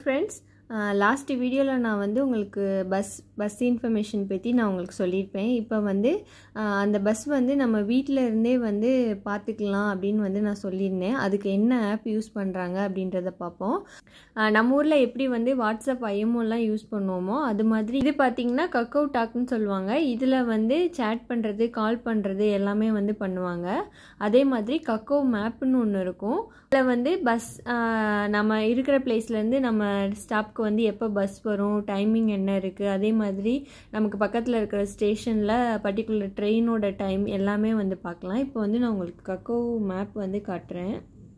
friends last வீடியோவில் நான் வந்து உங்களுக்கு பஸ் பஸ் இன்ஃபர்மேஷன் பற்றி நான் உங்களுக்கு சொல்லியிருப்பேன் இப்போ வந்து ஆஹ், அந்த பஸ் வந்து நம்ம வீட்டில் இருந்தே வந்து பார்த்துக்கலாம் அப்படின்னு வந்து நான் சொல்லியிருந்தேன் அதுக்கு என்ன ஆப் யூஸ் பண்ணுறாங்க அப்படின்றத பார்ப்போம் ஆஹ், நம்ம ஊரில் எப்படி வந்து வாட்ஸ்அப் ஐஎம்ஓலாம் யூஸ் பண்ணுவோமோ அது மாதிரி இது பார்த்திங்கன்னா கக்கோ டாக்னு சொல்லுவாங்க இதில் வந்து சேட் பண்ணுறது கால் பண்ணுறது எல்லாமே வந்து பண்ணுவாங்க அதே மாதிரி கக்கோ மேப்னு ஒன்று இருக்கும் அதில் வந்து பஸ் நம்ம இருக்கிற பிளேஸ்லேருந்து நம்ம ஸ்டாப்க்கு வந்து எப்போ பஸ் வரும் டைமிங் என்ன இருக்குது அதே மாதிரி நமக்கு பக்கத்தில் இருக்கிற ஸ்டேஷனில் பர்டிகுலர் ட்ரெயினோட டைம் எல்லாமே வந்து பார்க்கலாம் இப்போ வந்து நான் உங்களுக்கு கக்கோ மேப் வந்து காட்டுறேன்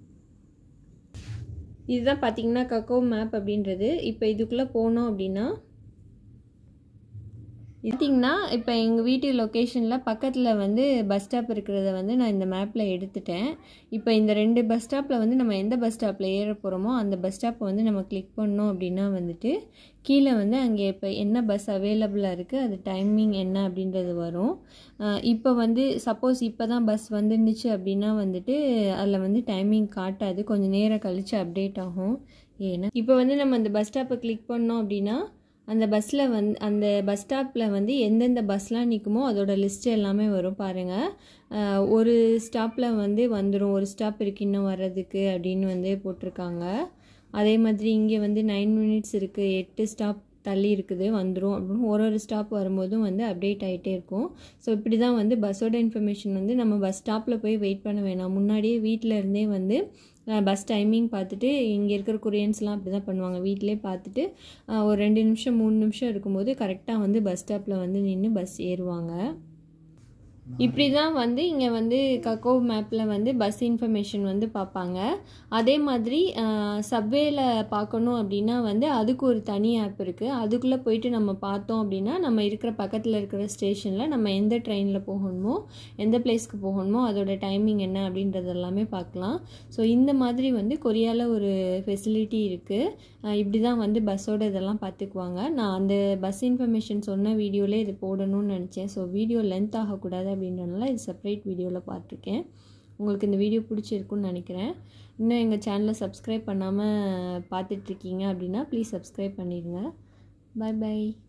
இதுதான் பார்த்தீங்கன்னா கக்கோ மேப் அப்படின்றது இப்போ இதுக்குள்ளே போனோம் அப்படின்னா பார்த்தீங்கன்னா இப்போ எங்கள் வீட்டு லொக்கேஷனில் பக்கத்தில் வந்து பஸ் ஸ்டாப் இருக்கிறத வந்து நான் இந்த மேப்பில் எடுத்துட்டேன் இப்போ இந்த ரெண்டு பஸ் ஸ்டாப்பில் வந்து நம்ம எந்த பஸ் ஸ்டாப்பில் ஏற போகிறோமோ அந்த பஸ் ஸ்டாப்பை வந்து நம்ம கிளிக் பண்ணோம் அப்படின்னா வந்துட்டு கீழே வந்து அங்கே இப்போ என்ன பஸ் அவைலபிளாக இருக்குது அது டைமிங் என்ன அப்படின்றது வரும் அஹ் இப்போ வந்து சப்போஸ் இப்போ தான் பஸ் வந்துருந்துச்சு அப்படின்னா வந்துட்டு அதில் வந்து டைமிங் காட்டாது கொஞ்சம் நேரம் கழித்து அப்டேட் ஆகும் ஏன்னா இப்போ வந்து நம்ம அந்த பஸ் ஸ்டாப்பை கிளிக் பண்ணோம் அப்படின்னா அந்த பஸ்ஸில் வந்து அந்த பஸ் ஸ்டாப்பில் வந்து எந்தெந்த பஸ்லாம் நிற்குமோ அதோட லிஸ்ட்டு எல்லாமே வரும் பாருங்கள் ஒரு ஸ்டாப்பில் வந்து வந்துடும் ஒரு ஸ்டாப் இருக்கு இன்னும் வர்றதுக்கு அப்படின்னு வந்து போட்டிருக்காங்க அதே மாதிரி இங்கே வந்து நைன் மினிட்ஸ் இருக்குது எட்டு ஸ்டாப் தள்ளி இருக்குது வந்துடும் அப்படின்னு ஒரு ஒரு ஸ்டாப் வரும்போதும் வந்து அப்டேட் ஆகிட்டே இருக்கும் ஸோ இப்படி தான் வந்து பஸ்ஸோட இன்ஃபர்மேஷன் வந்து நம்ம பஸ் ஸ்டாப்பில் போய் வெயிட் பண்ண வேணாம் முன்னாடியே வீட்டில் இருந்தே வந்து பஸ் டைமிங் பார்த்துட்டு இங்கே இருக்கிற கொரியன்ஸ்லாம் அப்படி தான் பண்ணுவாங்க வீட்டிலே பார்த்துட்டு அஹ், ஒரு ரெண்டு நிமிஷம் மூணு நிமிஷம் இருக்கும்போது கரெக்டாக வந்து பஸ் ஸ்டாப்பில் வந்து நின்று பஸ் ஏறுவாங்க இப்படி தான் வந்து இங்கே வந்து கக்கோ மேப்பில் வந்து பஸ் இன்ஃபர்மேஷன் வந்து பார்ப்பாங்க அதே மாதிரி சப்வேல பார்க்கணும் அப்படின்னா வந்து அதுக்கு ஒரு தனி ஆப் இருக்குது அதுக்குள்ளே போயிட்டு நம்ம பார்த்தோம் அப்படின்னா நம்ம இருக்கிற பக்கத்தில் இருக்கிற ஸ்டேஷனில் நம்ம எந்த ட்ரெயினில் போகணுமோ எந்த பிளேஸ்க்கு போகணுமோ அதோட டைமிங் என்ன அப்படின்றது எல்லாமே பார்க்கலாம் ஸோ இந்த மாதிரி வந்து கொரியாவில் ஒரு ஃபெசிலிட்டி இருக்குது இப்படி தான் வந்து பஸ்ஸோட இதெல்லாம் பார்த்துக்குவாங்க நான் அந்த பஸ் இன்ஃபர்மேஷன் சொன்ன வீடியோலே இது போடணும்னு நினச்சேன் ஸோ வீடியோ லென்த் ஆகக்கூடாது அப்படின்றனால இது செப்பரேட் வீடியோவில் பார்த்துருக்கேன் உங்களுக்கு இந்த வீடியோ பிடிச்சிருக்குன்னு நினைக்கிறேன் இன்னும் எங்கள் சேனலை சப்ஸ்கிரைப் பண்ணாமல் பார்த்துட்ருக்கீங்க அப்படின்னா ப்ளீஸ் சப்ஸ்கிரைப் பண்ணிடுங்க பை பை